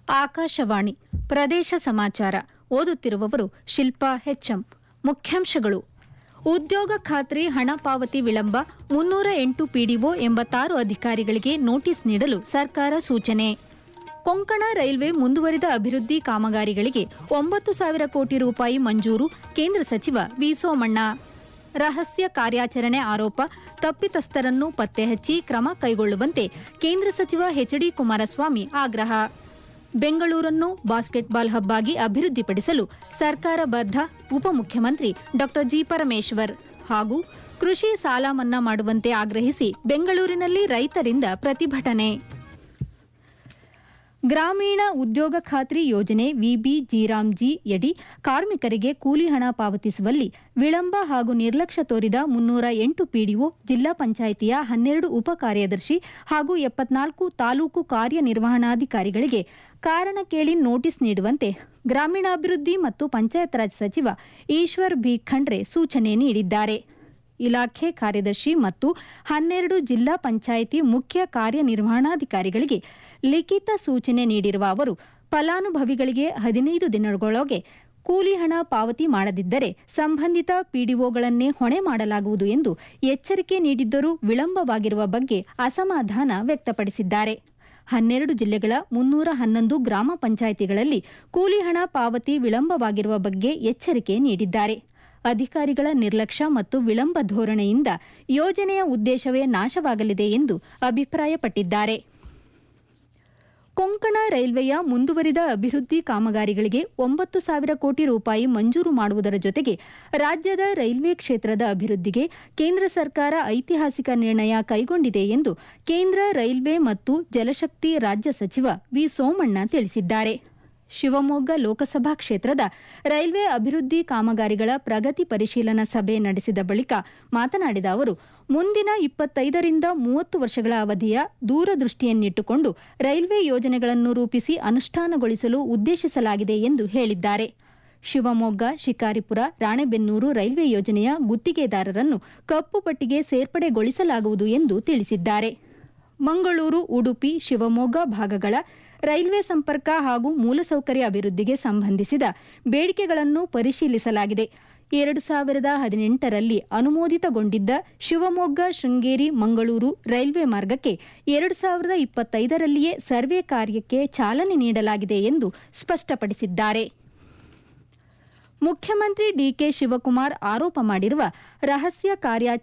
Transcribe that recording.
ಆಕಾಶವಾಣಿ ಪ್ರದೇಶ ಸಮಾಚಾರ ಓದುತ್ತಿರುವವರು ಶಿಲ್ಪಾ ಹೆಚ್ಎಂ ಮುಖ್ಯಾಂಶಗಳು ಉದ್ಯೋಗ ಖಾತ್ರಿ ಹಣ ಪಾವತಿ ವಿಳಂಬ ಮುನ್ನೂರ ಎಂಟು ಪಿಡಿಒ ಎಂಬತ್ತಾರು ಅಧಿಕಾರಿಗಳಿಗೆ ನೋಟಿಸ್ ನೀಡಲು ಸರ್ಕಾರ ಸೂಚನೆ ಕೊಂಕಣ ರೈಲ್ವೆ ಮುಂದುವರಿದ ಅಭಿವೃದ್ಧಿ ಕಾಮಗಾರಿಗಳಿಗೆ ಒಂಬತ್ತು ಸಾವಿರ ಕೋಟಿ ರೂಪಾಯಿ ಮಂಜೂರು ಕೇಂದ್ರ ಸಚಿವ ವಿ ಸೋಮಣ್ಣ ರಹಸ್ಯ ಕಾರ್ಯಾಚರಣೆ ಆರೋಪ ತಪ್ಪಿತಸ್ಥರನ್ನು ಪತ್ತೆಹಚ್ಚಿ ಕ್ರಮ ಕೈಗೊಳ್ಳುವಂತೆ ಕೇಂದ್ರ ಸಚಿವ ಎಚ್ಡಿ ಕುಮಾರಸ್ವಾಮಿ ಆಗ್ರಹ ಬೆಂಗಳೂರನ್ನು ಬಾಸ್ಕೆಟ್ಬಾಲ್ ಹಬ್ ಆಗಿ ಅಭಿವೃದ್ಧಿಪಡಿಸಲು ಸರ್ಕಾರ ಬದ್ಧ ಉಪಮುಖ್ಯಮಂತ್ರಿ ಡಾ ಜಿ ಪರಮೇಶ್ವರ್ ಹಾಗೂ ಕೃಷಿ ಸಾಲ ಮನ್ನಾ ಮಾಡುವಂತೆ ಆಗ್ರಹಿಸಿ ಬೆಂಗಳೂರಿನಲ್ಲಿ ರೈತರಿಂದ ಪ್ರತಿಭಟನೆ ಗ್ರಾಮೀಣ ಉದ್ಯೋಗ ಖಾತ್ರಿ ಯೋಜನೆ ವಿಬಿಜಿರಾಮ್ಜಿ ಯಡಿ ಕಾರ್ಮಿಕರಿಗೆ ಕೂಲಿ ಹಣ ಪಾವತಿಸುವಲ್ಲಿ ವಿಳಂಬ ಹಾಗೂ ನಿರ್ಲಕ್ಷ್ಯ ತೋರಿದ ಮುನ್ನೂರ ಎಂಟು ಪಿಡಿಒ ಜಿಲ್ಲಾ ಪಂಚಾಯಿತಿಯ ಹನ್ನೆರಡು ಉಪ ಕಾರ್ಯದರ್ಶಿ ಹಾಗೂ ಎಪ್ಪತ್ನಾಲ್ಕು ತಾಲೂಕು ಕಾರ್ಯನಿರ್ವಹಣಾಧಿಕಾರಿಗಳಿಗೆ ಕಾರಣ ಕೇಳಿ ನೋಟಿಸ್ ನೀಡುವಂತೆ ಗ್ರಾಮೀಣಾಭಿವೃದ್ಧಿ ಮತ್ತು ಪಂಚಾಯತ್ ರಾಜ್ ಸಚಿವ ಈಶ್ವರ್ ಬಿ ಖಂಡ್ರೆ ಸೂಚನೆ ನೀಡಿದ್ದಾರೆ ಇಲಾಖೆ ಕಾರ್ಯದರ್ಶಿ ಮತ್ತು ಹನ್ನೆರಡು ಜಿಲ್ಲಾ ಪಂಚಾಯಿತಿ ಮುಖ್ಯ ಕಾರ್ಯನಿರ್ವಹಣಾಧಿಕಾರಿಗಳಿಗೆ ಲಿಖಿತ ಸೂಚನೆ ನೀಡಿರುವ ಅವರು ಫಲಾನುಭವಿಗಳಿಗೆ ಹದಿನೈದು ದಿನಗಳೊಳಗೆ ಕೂಲಿ ಹಣ ಪಾವತಿ ಮಾಡದಿದ್ದರೆ ಸಂಬಂಧಿತ ಪಿಡಿಒಗಳನ್ನೇ ಹೊಣೆ ಮಾಡಲಾಗುವುದು ಎಂದು ಎಚ್ಚರಿಕೆ ನೀಡಿದ್ದರೂ ವಿಳಂಬವಾಗಿರುವ ಬಗ್ಗೆ ಅಸಮಾಧಾನ ವ್ಯಕ್ತಪಡಿಸಿದ್ದಾರೆ ಹನ್ನೆರಡು ಜಿಲ್ಲೆಗಳ ಮುನ್ನೂರ ಹನ್ನೊಂದು ಗ್ರಾಮ ಪಂಚಾಯಿತಿಗಳಲ್ಲಿ ಕೂಲಿ ಹಣ ಪಾವತಿ ವಿಳಂಬವಾಗಿರುವ ಬಗ್ಗೆ ಎಚ್ಚರಿಕೆ ನೀಡಿದ್ದಾರೆ ಅಧಿಕಾರಿಗಳ ನಿರ್ಲಕ್ಷ್ಯ ಮತ್ತು ವಿಳಂಬ ಧೋರಣೆಯಿಂದ ಯೋಜನೆಯ ಉದ್ದೇಶವೇ ನಾಶವಾಗಲಿದೆ ಎಂದು ಅಭಿಪ್ರಾಯಪಟ್ಟಿದ್ದಾರೆ ಕೊಂಕಣ ರೈಲ್ವೆಯ ಮುಂದುವರಿದ ಅಭಿವೃದ್ಧಿ ಕಾಮಗಾರಿಗಳಿಗೆ ಒಂಬತ್ತು ಸಾವಿರ ಕೋಟಿ ರೂಪಾಯಿ ಮಂಜೂರು ಮಾಡುವುದರ ಜೊತೆಗೆ ರಾಜ್ಯದ ರೈಲ್ವೆ ಕ್ಷೇತ್ರದ ಅಭಿವೃದ್ಧಿಗೆ ಕೇಂದ್ರ ಸರ್ಕಾರ ಐತಿಹಾಸಿಕ ನಿರ್ಣಯ ಕೈಗೊಂಡಿದೆ ಎಂದು ಕೇಂದ್ರ ರೈಲ್ವೆ ಮತ್ತು ಜಲಶಕ್ತಿ ರಾಜ್ಯ ಸಚಿವ ವಿ ಸೋಮಣ್ಣ ತಿಳಿಸಿದ್ದಾರೆ ಶಿವಮೊಗ್ಗ ಲೋಕಸಭಾ ಕ್ಷೇತ್ರದ ರೈಲ್ವೆ ಅಭಿವೃದ್ಧಿ ಕಾಮಗಾರಿಗಳ ಪ್ರಗತಿ ಪರಿಶೀಲನಾ ಸಭೆ ನಡೆಸಿದ ಬಳಿಕ ಮಾತನಾಡಿದ ಅವರು ಮುಂದಿನ ಇಪ್ಪತ್ತೈದರಿಂದ ಮೂವತ್ತು ವರ್ಷಗಳ ಅವಧಿಯ ದೂರದೃಷ್ಟಿಯನ್ನಿಟ್ಟುಕೊಂಡು ರೈಲ್ವೆ ಯೋಜನೆಗಳನ್ನು ರೂಪಿಸಿ ಅನುಷ್ಠಾನಗೊಳಿಸಲು ಉದ್ದೇಶಿಸಲಾಗಿದೆ ಎಂದು ಹೇಳಿದ್ದಾರೆ ಶಿವಮೊಗ್ಗ ಶಿಕಾರಿಪುರ ರಾಣೆಬೆನ್ನೂರು ರೈಲ್ವೆ ಯೋಜನೆಯ ಗುತ್ತಿಗೆದಾರರನ್ನು ಕಪ್ಪು ಪಟ್ಟಿಗೆ ಸೇರ್ಪಡೆಗೊಳಿಸಲಾಗುವುದು ಎಂದು ತಿಳಿಸಿದ್ದಾರೆ ಮಂಗಳೂರು ಉಡುಪಿ ಶಿವಮೊಗ್ಗ ಭಾಗಗಳ ರೈಲ್ವೆ ಸಂಪರ್ಕ ಹಾಗೂ ಮೂಲಸೌಕರ್ಯ ಅಭಿವೃದ್ಧಿಗೆ ಸಂಬಂಧಿಸಿದ ಬೇಡಿಕೆಗಳನ್ನು ಪರಿಶೀಲಿಸಲಾಗಿದೆ ಎರಡು ಸಾವಿರದ ಹದಿನೆಂಟರಲ್ಲಿ ಅನುಮೋದಿತಗೊಂಡಿದ್ದ ಶಿವಮೊಗ್ಗ ಶೃಂಗೇರಿ ಮಂಗಳೂರು ರೈಲ್ವೆ ಮಾರ್ಗಕ್ಕೆ ಎರಡು ಸಾವಿರದ ಇಪ್ಪತ್ತೈದರಲ್ಲಿಯೇ ಸರ್ವೆ ಕಾರ್ಯಕ್ಕೆ ಚಾಲನೆ ನೀಡಲಾಗಿದೆ ಎಂದು ಸ್ಪಷ್ಟಪಡಿಸಿದ್ದಾರೆ ಮುಖ್ಯಮಂತ್ರಿ ಡಿಕೆ ಶಿವಕುಮಾರ್ ಆರೋಪ ಮಾಡಿರುವ ರಹಸ್ಯ ಕಾರ್ಯಾಚರಣೆ